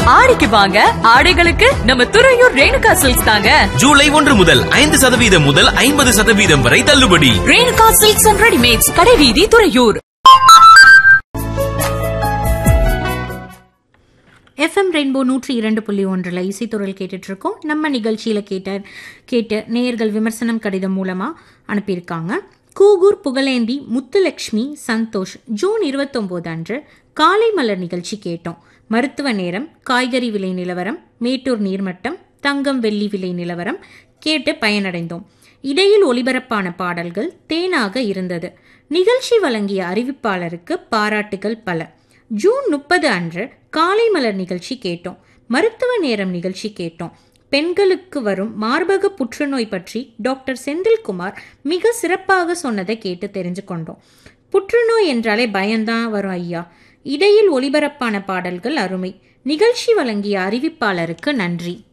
ஆடிக்கு வாங்க ஆடைகளுக்கு நம்ம துறையூர் ரேணுகா சில்க்ஸ் தாங்க ஜூலை ஒன்று முதல் ஐந்து சதவீதம் முதல் ஐம்பது சதவீதம் வரை தள்ளுபடி ரேணுகா சில்க்ஸ் அண்ட் ரெடிமேட்ஸ் கடைவீதி துறையூர் எஃப்எம் ரெயின்போ நூற்றி இரண்டு புள்ளி ஒன்றில் இசைத்துறல் கேட்டுட்டு இருக்கோம் நம்ம நிகழ்ச்சியில் கேட்ட கேட்டு நேயர்கள் விமர்சனம் கடிதம் மூலமாக அனுப்பியிருக்காங்க கூகூர் புகழேந்தி முத்துலக்ஷ்மி சந்தோஷ் ஜூன் இருபத்தொம்போது அன்று காலை மலர் நிகழ்ச்சி கேட்டோம் மருத்துவ நேரம் காய்கறி விலை நிலவரம் மேட்டூர் நீர்மட்டம் தங்கம் வெள்ளி விலை நிலவரம் கேட்டு பயனடைந்தோம் இடையில் ஒலிபரப்பான பாடல்கள் தேனாக இருந்தது நிகழ்ச்சி வழங்கிய அறிவிப்பாளருக்கு பாராட்டுகள் பல ஜூன் முப்பது அன்று காலை மலர் நிகழ்ச்சி கேட்டோம் மருத்துவ நேரம் நிகழ்ச்சி கேட்டோம் பெண்களுக்கு வரும் மார்பக புற்றுநோய் பற்றி டாக்டர் செந்தில்குமார் மிக சிறப்பாக சொன்னதை கேட்டு தெரிஞ்சு கொண்டோம் புற்றுநோய் என்றாலே பயம்தான் வரும் ஐயா இடையில் ஒளிபரப்பான பாடல்கள் அருமை நிகழ்ச்சி வழங்கிய அறிவிப்பாளருக்கு நன்றி